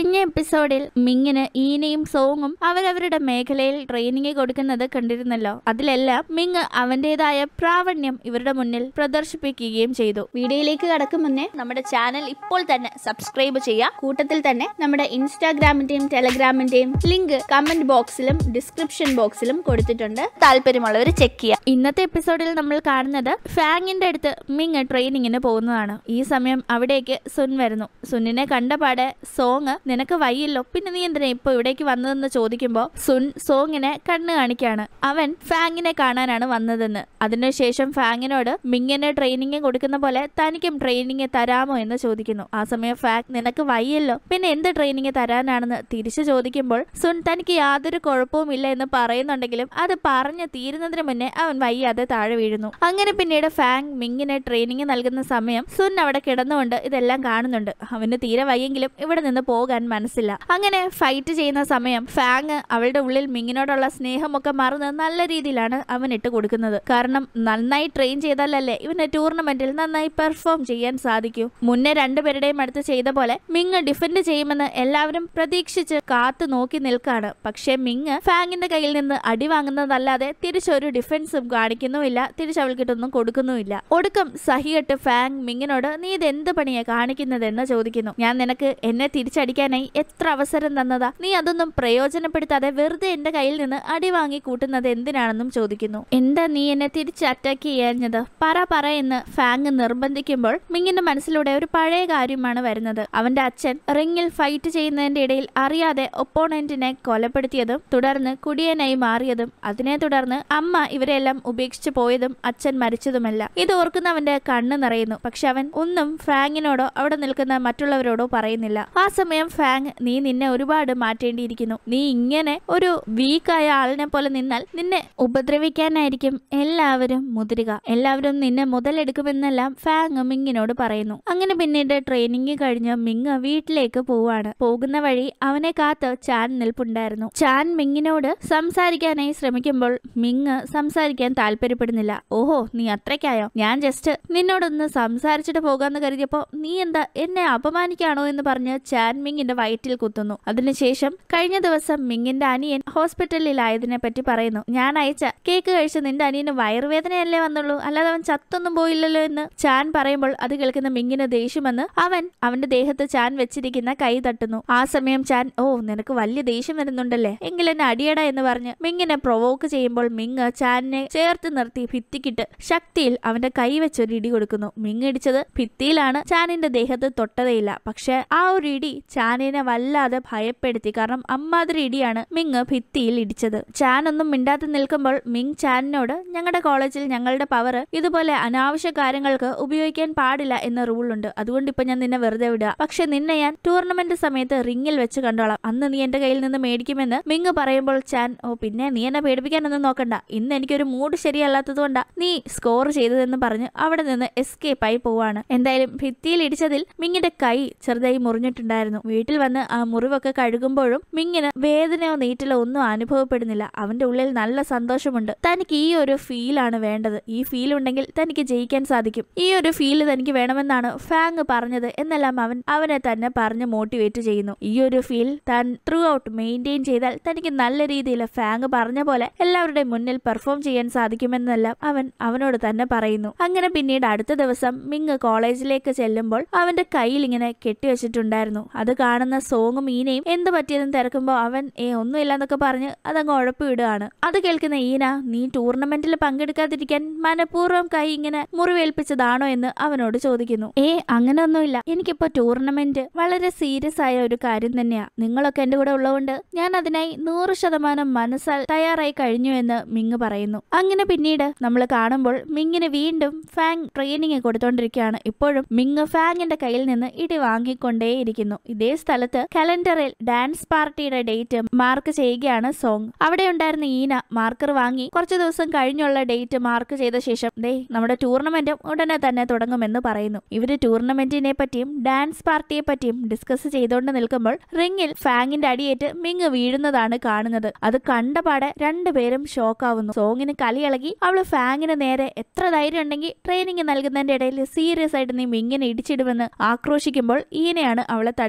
കഴിഞ്ഞ എപ്പിസോഡിൽ മിങ്ങിന് ഈനയും സോങ്ങും അവരവരുടെ മേഖലയിൽ ട്രെയിനിങ് കൊടുക്കുന്നത് കണ്ടിരുന്നല്ലോ അതിലെല്ലാം മിങ് അവന്റേതായ പ്രാവണ്യം ഇവരുടെ മുന്നിൽ പ്രദർശിപ്പിക്കുകയും ചെയ്തു വീഡിയോയിലേക്ക് കടക്കും മുന്നേ നമ്മുടെ ചാനൽ ഇപ്പോൾ തന്നെ സബ്സ്ക്രൈബ് ചെയ്യുക കൂട്ടത്തിൽ തന്നെ നമ്മുടെ ഇൻസ്റ്റാഗ്രാമിന്റെയും ടെലഗ്രാമിന്റെയും ലിങ്ക് കമന്റ് ബോക്സിലും ഡിസ്ക്രിപ്ഷൻ ബോക്സിലും കൊടുത്തിട്ടുണ്ട് താല്പര്യമുള്ളവർ ചെക്ക് ചെയ്യുക ഇന്നത്തെ എപ്പിസോഡിൽ നമ്മൾ കാണുന്നത് ഫാങ്ങിന്റെ അടുത്ത് മിങ് ട്രെയിനിങ്ങിന് പോകുന്നതാണ് ഈ സമയം അവിടേക്ക് സുൻ വരുന്നു സുന്നിനെ കണ്ടപാടെ സോങ് നിനക്ക് വയ്യല്ലോ പിന്നെ നീ എന്തിനാ ഇപ്പൊ ഇവിടേക്ക് വന്നതെന്ന് ചോദിക്കുമ്പോ സുൻ സോങ്ങിനെ കണ്ണ് കാണിക്കാണ് അവൻ ഫാങ്ങിനെ കാണാനാണ് വന്നതെന്ന് അതിനുശേഷം ഫാങ്ങിനോട് മിങ്ങിന് ട്രെയിനിങ് കൊടുക്കുന്ന പോലെ തനിക്കും ട്രെയിനിങ് തരാമോ എന്ന് ചോദിക്കുന്നു ആ സമയം ഫാങ് നിനക്ക് വയ്യല്ലോ പിന്നെ എന്ത് ട്രെയിനിങ് തരാനാണെന്ന് തിരിച്ചു ചോദിക്കുമ്പോൾ സുൻ തനിക്ക് യാതൊരു കുഴപ്പവുമില്ല എന്ന് പറയുന്നുണ്ടെങ്കിലും അത് പറഞ്ഞു തീരുന്നതിന് മുന്നേ അവൻ വയ്യാതെ താഴെ വീഴുന്നു അങ്ങനെ പിന്നീട് ഫാങ് മിങ്ങിന് ട്രെയിനിങ് നൽകുന്ന സമയം സുൻ അവിടെ കിടന്നുകൊണ്ട് ഇതെല്ലാം കാണുന്നുണ്ട് അവന് തീരെ വയ്യെങ്കിലും ഇവിടെ നിന്ന് പോകാൻ മനസ്സില്ല അങ്ങനെ ഫൈറ്റ് ചെയ്യുന്ന സമയം ഫാങ് അവളുടെ ഉള്ളിൽ മിങ്ങിനോടുള്ള സ്നേഹമൊക്കെ മറന്ന് നല്ല രീതിയിലാണ് അവൻ ഇട്ട് കൊടുക്കുന്നത് കാരണം നന്നായി ട്രെയിൻ ചെയ്താലല്ലേ ഇവന് ടൂർണമെന്റിൽ നന്നായി പെർഫോം ചെയ്യാൻ സാധിക്കൂ മുന്നേ രണ്ടുപേരുടെയും അടുത്ത് ചെയ്ത പോലെ മിങ് ഡിഫെൻഡ് ചെയ്യുമെന്ന് എല്ലാവരും പ്രതീക്ഷിച്ച് കാത്തു നോക്കി നിൽക്കാണ് പക്ഷേ മിങ് ഫാങ്ങിന്റെ കയ്യിൽ നിന്ന് അടി വാങ്ങുന്നതല്ലാതെ തിരിച്ചൊരു ഡിഫൻസും കാണിക്കുന്നുമില്ല തിരിച്ചവൾക്കിട്ടൊന്നും കൊടുക്കുന്നുമില്ല ഒടുക്കം സഹികെട്ട് ഫാങ് മിങ്ങിനോട് നീ ഇത് എന്ത് പണിയാ കാണിക്കുന്നതെന്ന് ചോദിക്കുന്നു ഞാൻ നിനക്ക് എന്നെ തിരിച്ചടിക്കാനായി എത്ര അവസരം തന്നതാ നീ അതൊന്നും പ്രയോജനപ്പെടുത്താതെ വെറുതെ എന്റെ കയ്യിൽ നിന്ന് അടി വാങ്ങി കൂട്ടുന്നത് എന്തിനാണെന്നും ചോദിക്കുന്നു എന്താ നീ എന്നെ തിരിച്ച് അറ്റാക്ക് ചെയ്യാഞ്ഞത് പറ പറ എന്ന് ഫാങ് നിർബന്ധിക്കുമ്പോൾ മിങ്ങിന്റെ മനസ്സിലൂടെ ഒരു പഴയ കാര്യമാണ് വരുന്നത് അവന്റെ അച്ഛൻ റിങ്ങിൽ ഫൈറ്റ് ചെയ്യുന്നതിന്റെ ഇടയിൽ അറിയാതെ ഒപ്പോണന്റിനെ കൊലപ്പെടുത്തിയതും തുടർന്ന് കുടിയനായി മാറിയതും അതിനെ തുടർന്ന് അമ്മ ഇവരെല്ലാം ഉപേക്ഷിച്ചു പോയതും അച്ഛൻ മരിച്ചതുമല്ല ഇത് ഓർക്കുന്നവന്റെ കണ്ണ് നിറയുന്നു പക്ഷെ അവൻ ഒന്നും ഫാങ്ങിനോടോ അവിടെ നിൽക്കുന്ന മറ്റുള്ളവരോടോ പറയുന്നില്ല ആ സമയം ഫാങ് നീ നിന്നെ ഒരുപാട് മാറ്റേണ്ടിയിരിക്കുന്നു നീ ഇങ്ങനെ ഒരു വീക്കായ ആളിനെ പോലെ നിന്നാൽ നിന്നെ ഉപദ്രവിക്കാനായിരിക്കും എല്ലാവരും മുതിരുക എല്ലാവരും നിന്നെ മുതലെടുക്കുമെന്നെല്ലാം ഫാങ് മിങ്ങിനോട് പറയുന്നു അങ്ങനെ പിന്നീട് ട്രെയിനിങ് കഴിഞ്ഞ് മിങ് വീട്ടിലേക്ക് പോവാണ് പോകുന്ന വഴി അവനെ കാത്ത് ചാൻ നിൽപ്പുണ്ടായിരുന്നു ചാൻ മിങ്ങിനോട് സംസാരിക്കാനായി ശ്രമിക്കുമ്പോൾ മിങ് സംസാരിക്കാൻ താല്പര്യപ്പെടുന്നില്ല ഓഹോ നീ അത്രയ്ക്കായോ ഞാൻ ജസ്റ്റ് നിന്നോടൊന്ന് സംസാരിച്ചിട്ട് പോകാന്ന് കരുതിയപ്പോ നീ എന്താ എന്നെ അപമാനിക്കാണോ എന്ന് പറഞ്ഞ് ചാൻ മിങ്ങിന്റെ വയറ്റിൽ കുത്തുന്നു അതിനുശേഷം കഴിഞ്ഞ ദിവസം മിങ്ങിന്റെ അനിയൻ ഹോസ്പിറ്റലിലായതിനെ പറ്റി പറയുന്നു ഞാൻ അയച്ച കേക്ക് കഴിച്ച് നിന്റെ അനിയന് വയറുവേദനയല്ലേ വന്നുള്ളൂ അല്ലാതെ അവൻ ചത്തൊന്നും പോയില്ലല്ലോ എന്ന് ചാൻ പറയുമ്പോൾ അത് കേൾക്കുന്ന മിങ്ങിന് ദേഷ്യമെന്ന് അവൻ അവന്റെ ദേഹത്ത് ചാൻ വെച്ചിരിക്കുന്ന കൈ തട്ടുന്നു ആ സമയം ചാൻ ഓ നിനക്ക് വലിയ ദേഷ്യം വരുന്നുണ്ടല്ലേ എങ്കിൽ എന്നെ അടിയട എന്ന് പറഞ്ഞ് മിങ്ങിനെ പ്രൊവോക്ക് ചെയ്യുമ്പോൾ മിങ് ചാനിനെ ചേർത്ത് നിർത്തി ഭിത്തിക്കിട്ട് ശക്തിയിൽ അവന്റെ കൈ വെച്ചൊരു ഇടി കൊടുക്കുന്നു മിങ് ഇടിച്ചത് ഭിത്തിയിലാണ് ചാനിന്റെ ദേഹത്ത് തൊട്ടതേയില്ല പക്ഷെ ആ ഒരു ഇടി ചാനിനെ വല്ലാതെ ഭയപ്പെടുത്തി കാരണം അമ്മാതിരി ഇടിയാണ് മിങ് ഭിത്തിയിൽ ഇടിച്ചത് ചാൻ ഒന്നും മിണ്ടാതെ നിൽക്കുമ്പോൾ മിങ് ചാനിനോട് ഞങ്ങളുടെ കോളേജിൽ ഞങ്ങളുടെ പവർ ഇതുപോലെ അനാവശ്യ കാര്യങ്ങൾക്ക് ഉപയോഗിക്കാൻ പാടില്ല എന്ന റൂൾ ഉണ്ട് അതുകൊണ്ട് ഇപ്പൊ ഞാൻ നിന്നെ വെറുതെ വിടുക പക്ഷെ നിന്നെ ഞാൻ ടൂർണമെന്റ് സമയത്ത് റിങ്ങിൽ വെച്ച് കണ്ടോളാം അന്ന് നീ എന്റെ കയ്യിൽ നിന്ന് മേടിക്കുമെന്ന് മിങ് പറയുമ്പോൾ ചാൻ ഓ പിന്നെ നീ എന്നെ പേടിപ്പിക്കാനൊന്നും നോക്കണ്ട ഇന്ന് എനിക്കൊരു മൂഡ് ശരിയല്ലാത്തത് കൊണ്ടാ നീ സ്കോർ ചെയ്തതെന്ന് പറഞ്ഞ് അവിടെ നിന്ന് എസ്കേപ്പ് ആയി പോവാണ് എന്തായാലും ഭിത്തിയിൽ ഇടിച്ചതിൽ മിങ്ങിന്റെ കൈ ചെറുതായി മുറിഞ്ഞിട്ടുണ്ടായിരുന്നു വീട്ടിൽ വന്ന് ആ മുറിവൊക്കെ കഴുകുമ്പോഴും മിങ്ങിന് വേദനയോ നീറ്റലോ ഒന്നും അനുഭവപ്പെടുന്നില്ല അവന്റെ ഉള്ളിൽ നല്ല സന്തോഷമുണ്ട് തനിക്ക് ഈ ഒരു ഫീലാണ് വേണ്ടത് ഈ ഫീൽ ഉണ്ടെങ്കിൽ തനിക്ക് ജയിക്കാൻ സാധിക്കും ഈ ഒരു ഫീൽ തനിക്ക് വേണമെന്നാണ് ഫാങ് പറഞ്ഞത് എന്നെല്ലാം അവൻ അവനെ തന്നെ പറഞ്ഞ് മോട്ടിവേറ്റ് ചെയ്യുന്നു ഈ ഒരു ഫീൽ താൻ ത്രൂ ഔട്ട് മെയിൻറ്റെയിൻ ചെയ്താൽ തനിക്ക് നല്ല രീതിയിൽ ഫാങ് പറഞ്ഞ പോലെ എല്ലാവരുടെയും മുന്നിൽ പെർഫോം ചെയ്യാൻ സാധിക്കുമെന്നെല്ലാം അവൻ അവനോട് തന്നെ പറയുന്നു അങ്ങനെ പിന്നീട് അടുത്ത ദിവസം മിങ് കോളേജിലേക്ക് ചെല്ലുമ്പോൾ അവന്റെ കയ്യിൽ ഇങ്ങനെ കെട്ടിവെച്ചിട്ടുണ്ടായിരുന്നു അത് കാണുന്ന സോങ്ങും ഈനയും എന്ത് പറ്റിയതെന്ന് തിരക്കുമ്പോൾ അവൻ ഏ ഒന്നുമില്ലെന്നൊക്കെ പറഞ്ഞ് അതങ്ങ് ഉഴപ്പിടുകയാണ് അത് കേൾക്കുന്ന ഈന നീ ടൂർണമെന്റിൽ പങ്കെടുക്കാതിരിക്കാൻ മനഃപൂർവ്വം കൈ ഇങ്ങനെ മുറിവേൽപ്പിച്ചതാണോ എന്ന് അവനോട് ചോദിക്കുന്നു ഏ അങ്ങനെയൊന്നുമില്ല എനിക്കിപ്പോ ടൂർണമെന്റ് വളരെ സീരിയസ് ആയ ഒരു കാര്യം തന്നെയാ നിങ്ങളൊക്കെ എന്റെ കൂടെ ഉള്ളതുകൊണ്ട് ഞാൻ അതിനായി നൂറ് ശതമാനം മനസ്സാൽ തയ്യാറായി കഴിഞ്ഞു എന്ന് മിങ് പറയുന്നു അങ്ങനെ പിന്നീട് നമ്മൾ കാണുമ്പോൾ മിങ്ങിന് വീണ്ടും ഫാങ് ട്രെയിനിങ് കൊടുത്തോണ്ടിരിക്കുകയാണ് ഇപ്പോഴും മിങ് ഫാങ്ങിന്റെ കയ്യിൽ നിന്ന് ഇടി വാങ്ങിക്കൊണ്ടേയിരിക്കുന്നു ഇതേ സ്ഥലത്ത് കലണ്ടറിൽ ഡാൻസ് പാർട്ടിയുടെ ഡേറ്റ് മാർക്ക് ചെയ്യുകയാണ് സോങ് അവിടെ ഉണ്ടായിരുന്ന ഈന മാർക്കർ വാങ്ങി കുറച്ചു ദിവസം കഴിഞ്ഞുള്ള ഡേറ്റ് മാർക്ക് ചെയ്ത ശേഷം ദേ നമ്മുടെ ടൂർണമെന്റും ഉടനെ തന്നെ തുടങ്ങുമെന്ന് പറയുന്നു ഇവര് ടൂർണമെന്റിനെ പറ്റിയും ഡാൻസ് പാർട്ടിയെ പറ്റിയും ഡിസ്കസ് ചെയ്തുകൊണ്ട് നിൽക്കുമ്പോൾ റിങ്ങിൽ ഫാങ്ങിന്റെ അടിയേറ്റ് മിങ് വീഴുന്നതാണ് കാണുന്നത് അത് കണ്ടപാടെ രണ്ടുപേരും ഷോക്കാവുന്നു സോങ്ങിന് കലിയിളകി അവള് ഫാങ്ങിന് നേരെ എത്ര ധൈര്യം ഉണ്ടെങ്കിൽ ട്രെയിനിങ് നൽകുന്നതിന്റെ ഇടയിൽ സീരിയസ് ആയിട്ട് നീ മിങ്ങിനെ ഇടിച്ചിടുമെന്ന് ആക്രോശിക്കുമ്പോൾ ഈനയാണ് അവളെ തടുക്കുന്നത്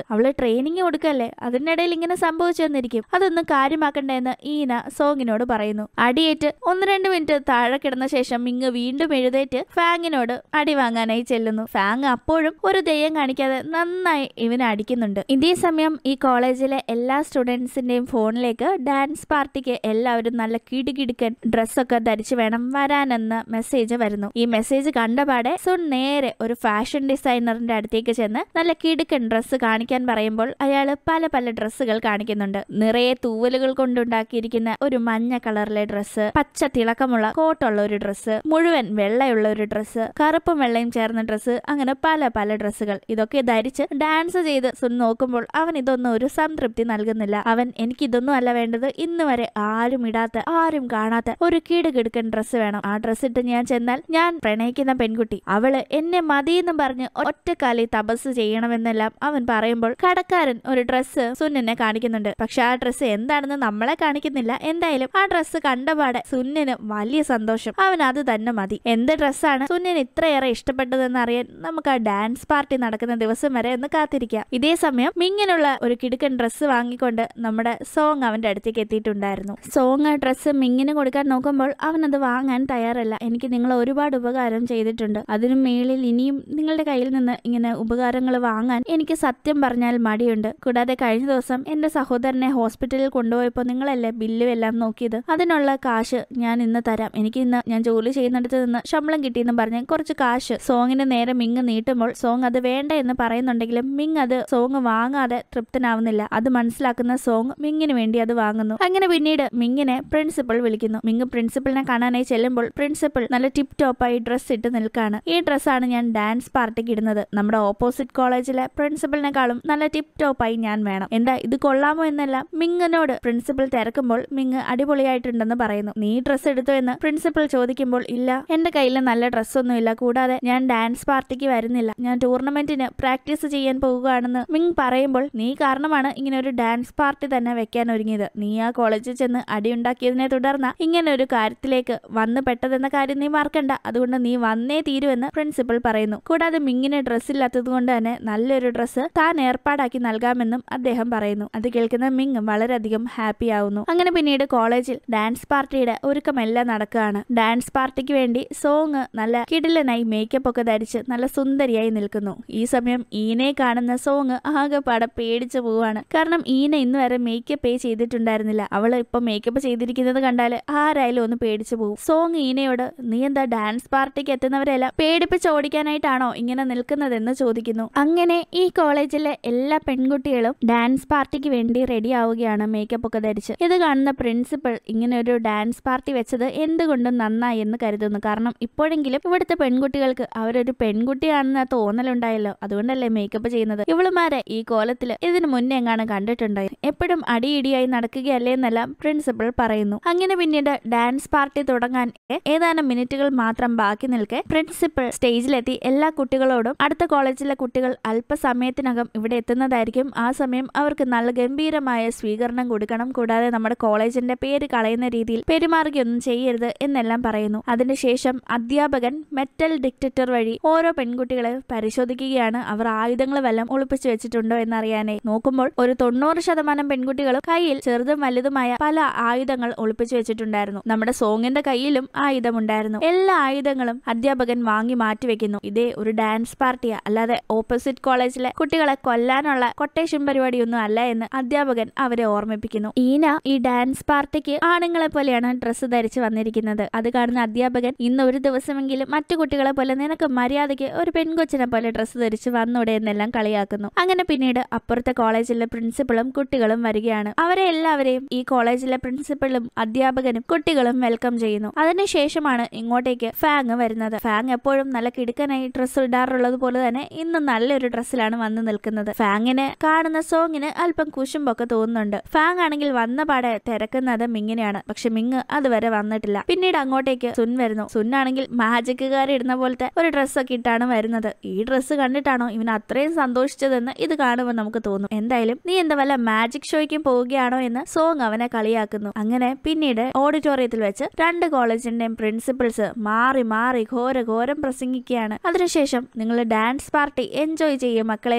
അവള് ട്രെയിനിങ് കൊടുക്കല്ലേ അതിനിടയിൽ ഇങ്ങനെ സംഭവിച്ചു വന്നിരിക്കും അതൊന്നും കാര്യമാക്കണ്ട എന്ന് ഈന സോങ്ങിനോട് പറയുന്നു അടിയേറ്റ് ഒന്ന് രണ്ട് മിനിറ്റ് താഴെ കിടന്ന ശേഷം മിങ് വീണ്ടും എഴുതേറ്റ് ഫാങ്ങിനോട് അടി വാങ്ങാനായി ചെല്ലുന്നു ഫാങ് അപ്പോഴും ഒരു ദയ്യം കാണിക്കാതെ നന്നായി ഇവനെ അടിക്കുന്നുണ്ട് ഇതേ സമയം ഈ കോളേജിലെ എല്ലാ സ്റ്റുഡൻസിന്റെയും ഫോണിലേക്ക് ഡാൻസ് പാർട്ടിക്ക് എല്ലാവരും നല്ല കിടുകിടുക്കൻ ഡ്രസ്സൊക്കെ ധരിച്ചു വേണം വരാനെന്ന മെസ്സേജ് വരുന്നു ഈ മെസ്സേജ് കണ്ടപാടെ സുൻ നേരെ ഒരു ഫാഷൻ ഡിസൈനറിന്റെ അടുത്തേക്ക് ചെന്ന് നല്ല കിടുക്കൻ ഡ്രസ്സ് കാണിക്കാൻ പറയുമ്പോൾ അയാൾ പല പല ഡ്രസ്സുകൾ കാണിക്കുന്നുണ്ട് നിറയെ തൂവലുകൾ കൊണ്ടുണ്ടാക്കിയിരിക്കുന്ന ഒരു മഞ്ഞ കളറിലെ ഡ്രസ്സ് പച്ച തിളക്കമുള്ള കോട്ടുള്ള ഒരു ഡ്രസ്സ് മുഴുവൻ വെള്ളയുള്ള ഒരു ഡ്രസ്സ് കറുപ്പും വെള്ളയും ചേർന്ന ഡ്രസ്സ് അങ്ങനെ പല പല ഡ്രസ്സുകൾ ഇതൊക്കെ ധരിച്ച് ഡാൻസ് ചെയ്ത് സുൻ നോക്കുമ്പോൾ അവൻ ഇതൊന്നും ഒരു സംതൃപ്തി നൽകുന്നില്ല അവൻ എനിക്ക് ഇതൊന്നും അല്ല വേണ്ടത് ഇന്ന് വരെ ആരും ഇടാത്ത ആരും കാണാത്ത ഒരു കീടുകിടുക്കൻ ഡ്രസ്സ് വേണം ആ ഡ്രസ്സ് ഇട്ട് ഞാൻ ചെന്നാൽ ഞാൻ പ്രണയിക്കുന്ന പെൺകുട്ടി അവള് എന്നെ മതിയെന്ന് പറഞ്ഞ് ഒറ്റക്കാലി തപസ് ചെയ്യണമെന്നെല്ലാം അവൻ പറയുമ്പോൾ കടക്കാരൻ ഒരു ഡ്രസ്സ് സുന്നിനെ കാണിക്കുന്നുണ്ട് പക്ഷെ ആ ഡ്രസ്സ് എന്താണെന്ന് നമ്മളെ കാണിക്കുന്നില്ല എന്തായാലും ആ ഡ്രസ്സ് കണ്ടപാടെ സുന്നിന് വലിയ സന്തോഷം അവൻ അത് തന്നെ മതി എന്ത് ഡ്രസ്സാണ് സുന്നിന് ഇത്രയേറെ ഇഷ്ടപ്പെട്ടതെന്ന് അറിയാൻ നമുക്ക് ആ ഡാൻസ് പാർട്ടി നടക്കുന്ന ദിവസം വരെ ഒന്ന് കാത്തിരിക്കാം ഇതേ സമയം മിങ്ങിനുള്ള ഒരു കിടുക്കൻ ഡ്രസ്സ് വാങ്ങിക്കൊണ്ട് നമ്മുടെ സോങ് അവന്റെ അടുത്തേക്ക് എത്തിയിട്ടുണ്ടായിരുന്നു സോങ് ആ ഡ്രസ്സ് മിങ്ങിന് കൊടുക്കാൻ നോക്കുമ്പോൾ അവൻ അത് വാങ്ങാൻ തയ്യാറല്ല എനിക്ക് നിങ്ങൾ ഒരുപാട് ഉപകാരം ചെയ്തിട്ടുണ്ട് അതിനു മേളിൽ ഇനിയും നിങ്ങളുടെ കയ്യിൽ നിന്ന് ഇങ്ങനെ ഉപകാരങ്ങൾ വാങ്ങാൻ എനിക്ക് സത്യം പറഞ്ഞാൽ മടിയുണ്ട് കൂടാതെ കഴിഞ്ഞ ദിവസം എന്റെ സഹോദരനെ ഹോസ്പിറ്റലിൽ കൊണ്ടുപോയപ്പോൾ നിങ്ങളല്ലേ ബില്ലും എല്ലാം നോക്കിയത് അതിനുള്ള കാശ് ഞാൻ ഇന്ന് തരാം എനിക്ക് ഇന്ന് ഞാൻ ജോലി ചെയ്യുന്നിടത്ത് നിന്ന് ശമ്പളം കിട്ടിയെന്ന് പറഞ്ഞ് കുറച്ച് കാശ് സോങ്ങിന് നേരെ മിങ് നീട്ടുമ്പോൾ സോങ് അത് വേണ്ട എന്ന് പറയുന്നുണ്ടെങ്കിലും മിങ് അത് സോങ് വാങ്ങാതെ തൃപ്തനാവുന്നില്ല അത് മനസ്സിലാക്കുന്ന സോങ് മിങ്ങിന് വേണ്ടി അത് വാങ്ങുന്നു അങ്ങനെ പിന്നീട് മിങ്ങിനെ പ്രിൻസിപ്പൾ വിളിക്കുന്നു മിങ് പ്രിൻസിപ്പളിനെ കാണാനായി ചെല്ലുമ്പോൾ പ്രിൻസിപ്പൾ നല്ല ടിപ് ടോപ്പായി ഡ്രസ്സ് ഇട്ട് നിൽക്കാണ് ഈ ഡ്രസ്സാണ് ഞാൻ ഡാൻസ് പാർട്ടിക്ക് ഇടുന്നത് നമ്മുടെ ഓപ്പോസിറ്റ് കോളേജിലെ പ്രിൻസിപ്പളിനെക്കാളും നല്ല ടിപ് ടോപ്പായി ഞാൻ വേണം എന്താ ഇത് കൊള്ളാമോ എന്നല്ല മിങ്ങിനോട് പ്രിൻസിപ്പൾ തിരക്കുമ്പോൾ മിങ് അടിപൊളിയായിട്ടുണ്ടെന്ന് പറയുന്നു നീ ഡ്രസ്സ് എടുത്തോ എന്ന് പ്രിൻസിപ്പൾ ചോദിക്കുമ്പോൾ ഇല്ല എന്റെ കയ്യിൽ നല്ല ഡ്രസ്സൊന്നുമില്ല കൂടാതെ ഞാൻ ഡാൻസ് പാർട്ടിക്ക് വരുന്നില്ല ഞാൻ ടൂർണമെന്റിന് പ്രാക്ടീസ് ചെയ്യാൻ പോകുകയാണെന്ന് മിങ് പറയുമ്പോൾ നീ കാരണമാണ് ഇങ്ങനെ ഒരു ഡാൻസ് പാർട്ടി തന്നെ വെക്കാൻ ഒരുങ്ങിയത് നീ ആ കോളേജിൽ ചെന്ന് അടിയുണ്ടാക്കിയതിനെ തുടർന്ന് ഇങ്ങനെ ഒരു കാര്യത്തിലേക്ക് വന്നു പെട്ടതെന്ന കാര്യം നീ മറക്കണ്ട അതുകൊണ്ട് നീ വന്നേ തീരുവെന്ന് പ്രിൻസിപ്പൾ പറയുന്നു കൂടാതെ മിങ്ങിന് ഡ്രസ്സ് ഇല്ലാത്തത് കൊണ്ട് തന്നെ നല്ലൊരു ഡ്രസ്സ് താൻ ഏർപ്പാടാക്കി നൽകാമെന്നും അദ്ദേഹം പറയുന്നു അത് കേൾക്കുന്ന മിങ് വളരെയധികം ഹാപ്പി ആവുന്നു അങ്ങനെ പിന്നീട് കോളേജിൽ ഡാൻസ് പാർട്ടിയുടെ ഒരുക്കമെല്ലാം നടക്കുകയാണ് ഡാൻസ് പാർട്ടിക്ക് വേണ്ടി സോങ് നല്ല കിടിലനായി മേക്കപ്പ് ഒക്കെ ധരിച്ച് നല്ല സുന്ദരിയായി നിൽക്കുന്നു ഈ സമയം ഈനെ കാണുന്ന സോങ് ആകെപ്പാടെ പേടിച്ചു പോവാണ് കാരണം ഈന ഇന്ന് വരെ മേക്കപ്പ് ചെയ്തിട്ടുണ്ടായിരുന്നില്ല അവള് ഇപ്പൊ മേക്കപ്പ് ചെയ്തിരിക്കുന്നത് കണ്ടാൽ ആരായാലും ഒന്ന് പേടിച്ചു പോകും സോങ് ഈനയോട് നീ എന്താ ഡാൻസ് പാർട്ടിക്ക് എത്തുന്നവരെല്ലാം പേടിപ്പിച്ച് ഓടിക്കാനായിട്ടാണോ ഇങ്ങനെ നിൽക്കുന്നതെന്ന് ചോദിക്കുന്നു അങ്ങനെ ഈ കോളേജിലെ എല്ലാ പെൺകുട്ടികളും ഡാൻസ് പാർട്ടിക്ക് വേണ്ടി റെഡി ആവുകയാണ് മേക്കപ്പ് ഒക്കെ ധരിച്ച് ഇത് കാണുന്ന പ്രിൻസിപ്പൾ ഇങ്ങനെ ഒരു ഡാൻസ് പാർട്ടി വെച്ചത് എന്തുകൊണ്ടും നന്നായി എന്ന് കരുതുന്നു കാരണം ഇപ്പോഴെങ്കിലും ഇവിടുത്തെ പെൺകുട്ടികൾക്ക് അവരൊരു പെൺകുട്ടിയാണെന്ന തോന്നലുണ്ടായല്ലോ അതുകൊണ്ടല്ലേ മേക്കപ്പ് ചെയ്യുന്നത് ഇവളുമാരെ ഈ കോലത്തില് ഇതിനു മുന്നേ എങ്ങാണ് കണ്ടിട്ടുണ്ടായി എപ്പോഴും അടിയിടിയായി നടക്കുകയല്ലേ എന്നെല്ലാം പ്രിൻസിപ്പൾ പറയുന്നു അങ്ങനെ പിന്നീട് ഡാൻസ് പാർട്ടി തുടങ്ങാൻ ഏതാനും മിനിറ്റുകൾ മാത്രം ബാക്കി നിൽക്കെ പ്രിൻസിപ്പൾ സ്റ്റേജിലെത്തി എല്ലാ കുട്ടികളോടും അടുത്ത കോളേജിലെ കുട്ടികൾ അല്പസമയത്തിനകം ഇവിടെ എത്തുന്നതായിരിക്കും ആ സമയം അവർക്ക് നല്ല ഗംഭീരമായ സ്വീകരണം കൊടുക്കണം കൂടാതെ നമ്മുടെ കോളേജിന്റെ പേര് കളയുന്ന രീതിയിൽ പെരുമാറുകയൊന്നും ചെയ്യരുത് എന്നെല്ലാം പറയുന്നു അതിനുശേഷം അധ്യാപകൻ മെറ്റൽ ഡിക്റ്ററ്റർ വഴി ഓരോ പെൺകുട്ടികളെ പരിശോധിക്കുകയാണ് അവർ ആയുധങ്ങൾ വല്ലതും ഒളിപ്പിച്ചു വെച്ചിട്ടുണ്ടോ എന്നറിയാനേ നോക്കുമ്പോൾ ഒരു തൊണ്ണൂറ് ശതമാനം പെൺകുട്ടികളും കയ്യിൽ ചെറുതും വലുതുമായ പല ആയുധങ്ങൾ ഒളിപ്പിച്ചു വെച്ചിട്ടുണ്ടായിരുന്നു നമ്മുടെ സോങ്ങിന്റെ കയ്യിലും ആയുധമുണ്ടായിരുന്നു എല്ലാ ആയുധങ്ങളും അധ്യാപകൻ വാങ്ങി മാറ്റിവെക്കുന്നു ഇതേ ഒരു ഡാൻസ് പാർട്ടിയാ അല്ലാതെ ഓപ്പോസിറ്റ് കോളേജിലെ കുട്ടികളെ കൊല്ലാനുള്ള കൊട്ടേഷൻ പരിപാടിയൊന്നും അല്ല എന്ന് അധ്യാപകൻ അവരെ ഓർമ്മിപ്പിക്കുന്നു ഈന ഈ ഡാൻസ് പാർട്ടിക്ക് ആണുങ്ങളെ പോലെയാണ് ഡ്രസ്സ് ധരിച്ച് വന്നിരിക്കുന്നത് അത് കാണുന്ന അധ്യാപകൻ ഇന്ന് ഒരു ദിവസമെങ്കിലും മറ്റു കുട്ടികളെ പോലെ നിനക്ക് മര്യാദയ്ക്ക് ഒരു പെൺകൊച്ചിനെ പോലെ ഡ്രസ്സ് ധരിച്ച് വന്നൂടെ എന്നെല്ലാം കളിയാക്കുന്നു അങ്ങനെ പിന്നീട് അപ്പുറത്തെ കോളേജിലെ പ്രിൻസിപ്പളും കുട്ടികളും വരികയാണ് അവരെ എല്ലാവരെയും ഈ കോളേജിലെ പ്രിൻസിപ്പളും അധ്യാപകനും കുട്ടികളും വെൽക്കം ചെയ്യുന്നു അതിനുശേഷമാണ് ഇങ്ങോട്ടേക്ക് ഫാങ് വരുന്നത് ഫാങ് എപ്പോഴും നല്ല കിടുക്കനായി ഡ്രസ്സ് ഇടാറുള്ളത് പോലെ തന്നെ ഇന്ന് നല്ലൊരു ഡ്രസ്സിലാണ് വന്ന് നിൽക്കുന്നത് ഫാങ്ങിന് കാണുന്ന സോങ്ങിന് അല്പം കുശുമ്പൊക്കെ തോന്നുന്നുണ്ട് ഫാങ് ആണെങ്കിൽ വന്ന പാടെ തിരക്കുന്നത് മിങ്ങിനെയാണ് പക്ഷെ മിങ് അതുവരെ വന്നിട്ടില്ല പിന്നീട് അങ്ങോട്ടേക്ക് സുൻ വരുന്നു സുൻ ആണെങ്കിൽ മാജിക്കുകാർ ഇടുന്ന പോലത്തെ ഒരു ഡ്രസ്സൊക്കെ ഇട്ടാണ് വരുന്നത് ഈ ഡ്രസ്സ് കണ്ടിട്ടാണോ ഇവൻ അത്രയും സന്തോഷിച്ചതെന്ന് ഇത് കാണുമ്പോൾ നമുക്ക് തോന്നും എന്തായാലും നീ എന്താ വല്ല മാജിക് ഷോയ്ക്കും പോവുകയാണോ എന്ന് സോങ് അവനെ കളിയാക്കുന്നു അങ്ങനെ പിന്നീട് ഓഡിറ്റോറിയത്തിൽ വെച്ച് രണ്ട് കോളേജിന്റെയും പ്രിൻസിപ്പൽസ് മാറി മാറി ഘോര ഘോരം പ്രസംഗിക്കുകയാണ് അതിനുശേഷം നിങ്ങൾ ഡാൻസ് പാർട്ടി എൻജോയ് ചെയ്യും മക്കളെ എന്ന് പറഞ്ഞ്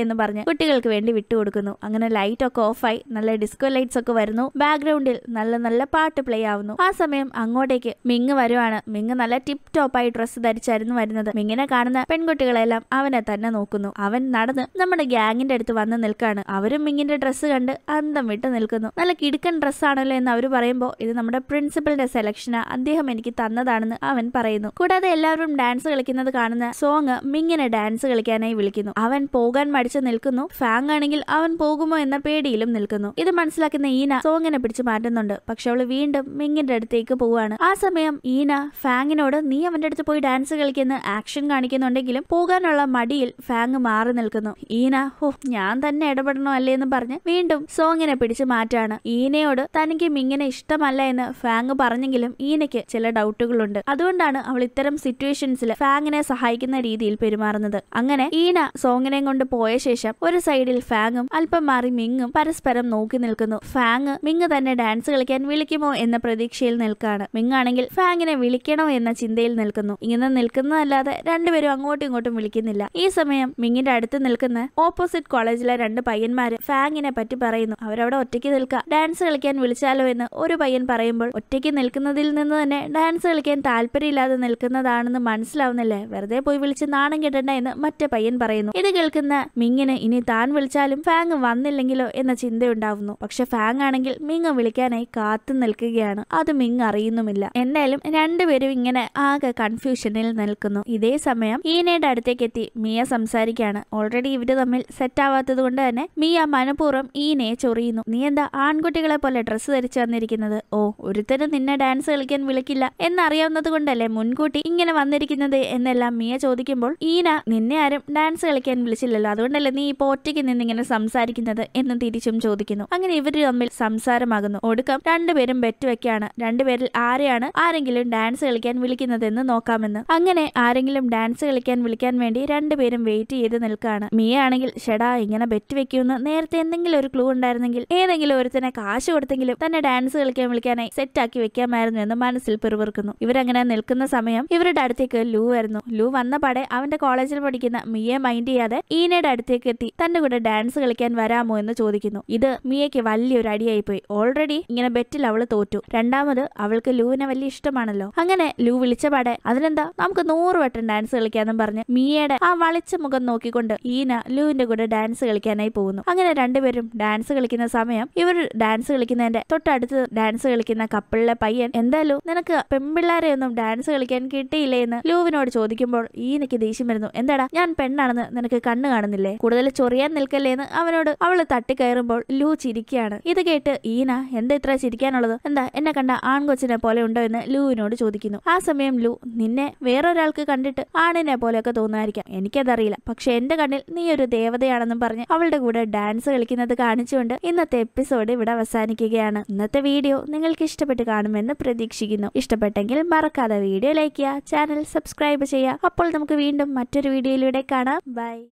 കുട്ടികൾക്ക് വേണ്ടി വിട്ടുകൊടുക്കുന്നു അങ്ങനെ ലൈറ്റ് ഒക്കെ ഓഫായി നല്ല ഡിസ്കോ ലൈറ്റ്സ് ഒക്കെ വരുന്നു ബാക്ക്ഗ്രൗണ്ടിൽ നല്ല നല്ല പാട്ട് പ്ലേ ആവുന്നു ആ സമയം അങ്ങോട്ടേക്ക് മിങ് വരുവാണ് മിങ് നല്ല ടിപ് ടോപ്പായി ഡ്രസ്സ് ധരിച്ചായിരുന്നു വരുന്നത് മിങ്ങിനെ കാണുന്ന പെൺകുട്ടികളെല്ലാം അവനെ തന്നെ നോക്കുന്നു അവൻ നടന്ന് നമ്മുടെ ഗ്യാങ്ങിന്റെ അടുത്ത് വന്ന് നിൽക്കാണ് അവരും മിങ്ങിന്റെ ഡ്രസ്സ് കണ്ട് അന്തം വിട്ട് നിൽക്കുന്നു നല്ല കിടുക്കൻ ഡ്രസ്സാണല്ലോ എന്ന് അവർ പറയുമ്പോൾ ഇത് നമ്മുടെ പ്രിൻസിപ്പലിന്റെ സെലക്ഷനാ അദ്ദേഹം എനിക്ക് തന്നതാണെന്ന് അവൻ പറയുന്നു കൂടാതെ എല്ലാവരും ഡാൻസ് കളിക്കുന്നത് കാണുന്ന സോങ് മിങ്ങിനെ ഡാൻസ് കളിക്കാനായി വിളിക്കുന്നു അവൻ പോകാൻ മടിച്ചു നിൽക്കുന്നു ഫാങ് ആണെങ്കിൽ അവൻ പോകുമോ എന്ന പേടിയിലും നിൽക്കുന്നു ഇത് മനസ്സിലാക്കുന്ന ഈന സോങ്ങിനെ പിടിച്ചു മാറ്റുന്നുണ്ട് പക്ഷെ അവള് വീണ്ടും മിങ്ങിന്റെ അടുത്തേക്ക് പോവാണ് ആ സമയം ഈന ഫാങ്ങിനോട് നീ അവന്റെ അടുത്ത് പോയി ഡാൻസ് കളിക്കുന്ന ആക്ഷൻ കാണിക്കുന്നുണ്ടെങ്കിലും പോകാനുള്ള മടിയിൽ ഫാങ് മാറി നിൽക്കുന്നു ഈന ഹോ ഞാൻ തന്നെ ഇടപെടണോ അല്ലേ എന്ന് പറഞ്ഞ് വീണ്ടും സോങ്ങിനെ പിടിച്ചു മാറ്റാണ് ഈനയോട് തനിക്ക് മിങ്ങിനെ ഇഷ്ടമല്ല എന്ന് ഫാങ് പറഞ്ഞെങ്കിലും ഈനയ്ക്ക് ചില ഡൗട്ടുകളുണ്ട് അതുകൊണ്ടാണ് അവൾ ഇത്തരം സിറ്റുവേഷൻസിൽ ഫാങ്ങിനെ സഹായിക്കുന്ന രീതിയിൽ പെരുമാറുന്നത് അങ്ങനെ ഈന സോങ്ങിനെയും കൊണ്ട് പോയ ശേഷം ഒരു സൈഡിൽ ഫാങ്ങും അല്പം മാറി മിങ്ങും പരസ്പരം നോക്കി നിൽക്കുന്നു ഫാങ് മിങ് തന്നെ ഡാൻസ് കളിക്കാൻ വിളിക്കുമോ എന്ന പ്രതീക്ഷയിൽ നിൽക്കാണ് മിങ് ആണെങ്കിൽ ഫാങ്ങിനെ വിളിക്കണോ എന്ന ചിന്തയിൽ നിൽക്കുന്നു ഇങ്ങനെ നിൽക്കുന്നതല്ലാതെ രണ്ടുപേരും അങ്ങോട്ടും ഇങ്ങോട്ടും വിളിക്കുന്നില്ല ഈ സമയം മിങ്ങിന്റെ അടുത്ത് നിൽക്കുന്ന ഓപ്പോസിറ്റ് കോളേജിലെ രണ്ട് പയ്യന്മാര് ഫാങ്ങിനെ പറ്റി പറയുന്നു അവരവിടെ ഒറ്റയ്ക്ക് നിൽക്കുക ഡാൻസ് കളിക്കാൻ വിളിച്ചാലോ എന്ന് ഒരു പയ്യൻ പറയുമ്പോൾ ഒറ്റയ്ക്ക് നിൽക്കുന്നതിൽ നിന്ന് തന്നെ ഡാൻസ് കളിക്കാൻ താല്പര്യമില്ലാതെ നിൽക്കുന്നതാണെന്ന് മനസ്സിലാവുന്നില്ലേ വെറുതെ പോയി വിളിച്ച് നാണം കെട്ടണ്ട എന്ന് മറ്റേ പയ്യൻ പറയുന്നു ഇത് കേൾക്കുന്ന മിങ്ങിന് ഇനി താൻ വിളിച്ചാലും ഫാങ് വന്നില്ലെങ്കിലോ എന്ന ചിന്തയുണ്ടാവുന്നു പക്ഷെ ഫാങ് ആണെങ്കിൽ മിങ് വിളിക്കാനായി കാത്തു നിൽക്കുകയാണ് അത് മിങ് അറിയുന്നുമില്ല എന്തായാലും രണ്ടുപേരും ഇങ്ങനെ ആകെ കൺഫ്യൂഷനിൽ നിൽക്കുന്നു ഇതേ സമയം ഈനയുടെ അടുത്തേക്ക് എത്തി മിയ സംസാരിക്കുകയാണ് ഓൾറെഡി ഇവര് തമ്മിൽ സെറ്റ് ആവാത്തത് കൊണ്ട് തന്നെ മിയ മനഃപൂർവ്വം ഈനയെ ചൊറിയുന്നു നീ എന്താ ആൺകുട്ടികളെ പോലെ ഡ്രസ്സ് ധരിച്ചു വന്നിരിക്കുന്നത് ഓ ഒരുത്തരും നിന്നെ ഡാൻസ് കളിക്കാൻ വിളിക്കില്ല എന്നറിയാവുന്നത് കൊണ്ടല്ലേ മുൻകൂട്ടി ഇങ്ങനെ വന്നിരിക്കുന്നത് എന്നെല്ലാം മിയ ചോദിക്കുമ്പോൾ ഈന നിന്നെ ആരും ഡാൻസ് കളിക്കാൻ വിളിച്ചില്ലല്ലോ അതുകൊണ്ടല്ലേ നീ ഇപ്പോൾ ഒറ്റയ്ക്ക് നിന്നിങ്ങനെ സംസാരിക്കുന്നത് എന്ന് തിരിച്ചും ചോദിക്കുന്നു അങ്ങനെ ഇവര് തമ്മിൽ സംസാരമാകുന്നു ഒടുക്കം രണ്ടുപേരും ബെറ്റ് വെക്കാണ് രണ്ടുപേരിൽ ആരെയാണ് ആരെങ്കിലും ഡാൻസ് കളിക്കാൻ വിളിക്കുന്നതെന്ന് നോക്കാമെന്ന് അങ്ങനെ ആരെങ്കിലും ഡാൻസ് കളിക്കാൻ വിളിക്കാൻ വേണ്ടി രണ്ടുപേരും വെയിറ്റ് ചെയ്ത് നിൽക്കാണ് മിയ ആണെങ്കിൽ ഷെടാ ഇങ്ങനെ ബെറ്റ് വെക്കുമെന്ന് നേരത്തെ എന്തെങ്കിലും ഒരു ക്ലൂ ഉണ്ടായിരുന്നെങ്കിൽ ഏതെങ്കിലും ഒരുത്തനെ കാശ് കൊടുത്തെങ്കിലും തന്നെ ഡാൻസ് കളിക്കാൻ വിളിക്കാനായി സെറ്റ് ആക്കി വെക്കാമായിരുന്നു എന്ന് മനസ്സിൽ പിറുപിറുക്കുന്നു ഇവരങ്ങനെ നിൽക്കുന്ന സമയം ഇവരുടെ അടുത്തേക്ക് ലൂ വരുന്നു ലൂ വന്ന പാടെ അവന്റെ കോളേജിൽ പഠിക്കുന്ന മിയെ മൈൻഡ് ചെയ്യാതെ ഈനയുടെ അടുത്തേക്ക് എത്തി തന്റെ കൂടെ ഡാൻസ് കളിക്കാൻ വരാമോ എന്ന് ചോദിക്കുന്നു ഇത് മിയയ്ക്ക് വലിയൊരു അടിയായി പോയി ഓൾറെഡി ഇങ്ങനെ ബെറ്റിൽ അവള് തോറ്റു രണ്ടാമത് അവൾക്ക് ലൂവിനെ വലിയ ഇഷ്ടമാണല്ലോ അങ്ങനെ ലൂ വിളിച്ച പാടെ അതിനെന്താ നമുക്ക് നൂറ് വട്ടം ഡാൻസ് കളിക്കാന്നും പറഞ്ഞ് മിയയുടെ ആ വളിച്ച മുഖം നോക്കിക്കൊണ്ട് ഈന ലൂവിന്റെ കൂടെ ഡാൻസ് കളിക്കാനായി പോകുന്നു അങ്ങനെ രണ്ടുപേരും ഡാൻസ് കളിക്കുന്ന സമയം ഇവർ ഡാൻസ് കളിക്കുന്നതിന്റെ തൊട്ടടുത്ത് ഡാൻസ് കളിക്കുന്ന കപ്പിളിലെ പയ്യൻ എന്തായാലും നിനക്ക് പെൺപിള്ളാരെ ഒന്നും ഡാൻസ് കളിക്കാൻ കിട്ടിയില്ലേ എന്ന് ലൂവിനോട് ചോദിക്കുമ്പോൾ ഈനയ്ക്ക് ദേഷ്യം വരുന്നു എന്താടാ ഞാൻ പെണ്ണാണെന്ന് നിനക്ക് കണ്ണു കാണുന്നില്ലേ കൂടുതൽ ചൊറിയാൻ നിൽക്കല്ലേ എന്ന് അവനോട് അവള് തട്ടിക്കയറുമ്പോൾ ലൂ ചിരിക്കുകയാണ് ഇത് കേട്ട് ഈന എന്താ ഇത്ര ചിരിക്കാനുള്ളത് എന്താ എന്നെ കണ്ട ആൺകൊച്ചിനെ പോലെ ഉണ്ടോ എന്ന് ലൂവിനോട് ചോദിക്കുന്നു ആ സമയം ലൂ നിന്നെ വേറൊരാൾക്ക് കണ്ടിട്ട് ആണിനെ പോലെയൊക്കെ തോന്നായിരിക്കാം എനിക്കതറിയില്ല പക്ഷെ എന്റെ കണ്ണിൽ നീ ഒരു ദേവതയാണെന്നും പറഞ്ഞ് അവളുടെ കൂടെ ഡാൻസ് കളിക്കുന്നത് കാണിച്ചുകൊണ്ട് ഇന്നത്തെ എപ്പിസോഡ് ഇവിടെ അവസാനിക്കുകയാണ് ഇന്നത്തെ വീഡിയോ നിങ്ങൾക്ക് ഇഷ്ടപ്പെട്ട് കാണുമെന്ന് പ്രതീക്ഷിക്കുന്നു ഇഷ്ടപ്പെട്ടെങ്കിൽ മറക്കാതെ വീഡിയോ ലൈക്ക് ചെയ്യുക ചാനൽ സബ്സ്ക്രൈബ് ചെയ്യുക അപ്പോൾ നമുക്ക് വീണ്ടും മറ്റൊരു വീഡിയോയിലൂടെ കാണാം ബൈ